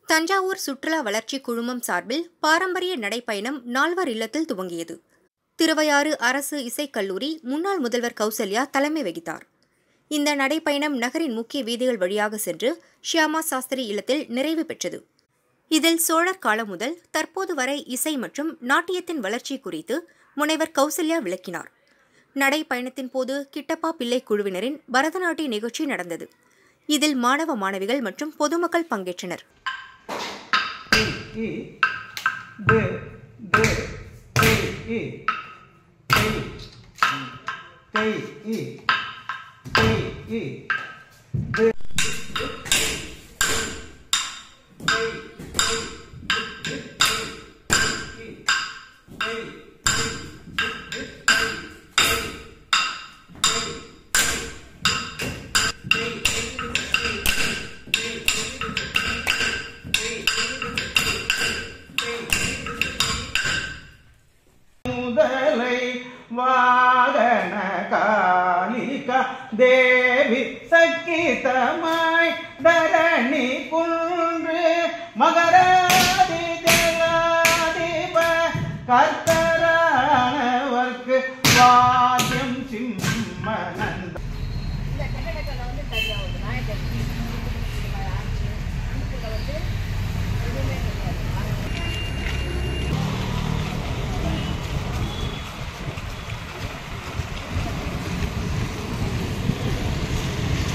தஞ்சாவூர் சுற்றுலா வளர்ச்சி குழுமம் சார்பில் பாரம்பரிய நடைப்பயணம் நால்வர் இல்லத்தில் துவங்கியது திருவையாறு அரசு இசைக்கல்லூரி முன்னாள் முதல்வர் கௌசல்யா தலைமை வகித்தார் இந்த நடைப்பயணம் நகரின் முக்கிய வீதிகள் வழியாக சென்று ஷியாமா சாஸ்திரி இல்லத்தில் நிறைவு பெற்றது இதில் சோழர் காலம் முதல் தற்போது வரை இசை மற்றும் நாட்டியத்தின் வளர்ச்சி குறித்து முனைவர் கௌசல்யா விளக்கினார் நடைப்பயணத்தின் போது கிட்டப்பா பிள்ளை குழுவினரின் பரதநாட்டிய நிகழ்ச்சி நடந்தது இதில் மாணவ மாணவிகள் மற்றும் பொதுமக்கள் பங்கேற்றனர் இ டு டு தி இ தை தை இ தை இ டு முதலை வாகன காளிகா தேவி சக்கிதமாய் தரணி குன்று மகர